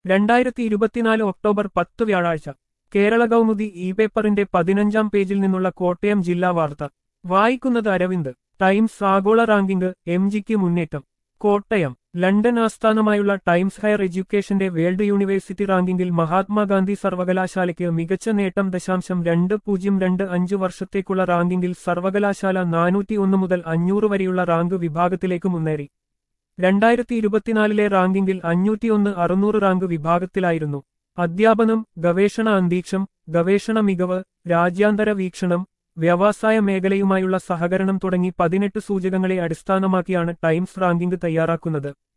രണ്ടായിരത്തി ഇരുപത്തിനാല് ഒക്ടോബർ പത്ത് വ്യാഴാഴ്ച കേരള കൗമുദി ഇ പേപ്പറിന്റെ പതിനഞ്ചാം പേജിൽ നിന്നുള്ള കോട്ടയം ജില്ലാ വാർത്ത വായിക്കുന്നത് അരവിന്ദ് ടൈംസ് ആഗോള റാങ്കിംഗ് എം ജിക്ക് മുന്നേറ്റം കോട്ടയം ലണ്ടൻ ആസ്ഥാനമായുള്ള ടൈംസ് ഹയർ എഡ്യൂക്കേഷന്റെ വേൾഡ് യൂണിവേഴ്സിറ്റി റാങ്കിംഗിൽ മഹാത്മാഗാന്ധി സർവകലാശാലയ്ക്ക് മികച്ച നേട്ടം ദശാംശം രണ്ട് പൂജ്യം രണ്ട് അഞ്ച് വർഷത്തേക്കുള്ള റാങ്കിംഗിൽ സർവകലാശാല നാനൂറ്റി ഒന്ന് മുതൽ അഞ്ഞൂറ് വരെയുള്ള റാങ്ക് വിഭാഗത്തിലേക്ക് മുന്നേറി രണ്ടായിരത്തി ഇരുപത്തിനാലിലെ റാങ്കിംഗിൽ അഞ്ഞൂറ്റിയൊന്ന് അറുന്നൂറ് റാങ്ക് വിഭാഗത്തിലായിരുന്നു അധ്യാപനം ഗവേഷണ അന്തരീക്ഷം ഗവേഷണ മികവ് രാജ്യാന്തര വീക്ഷണം വ്യവസായ മേഖലയുമായുള്ള സഹകരണം തുടങ്ങി പതിനെട്ട് സൂചകങ്ങളെ അടിസ്ഥാനമാക്കിയാണ് ടൈംസ് റാങ്കിംഗ് തയ്യാറാക്കുന്നത്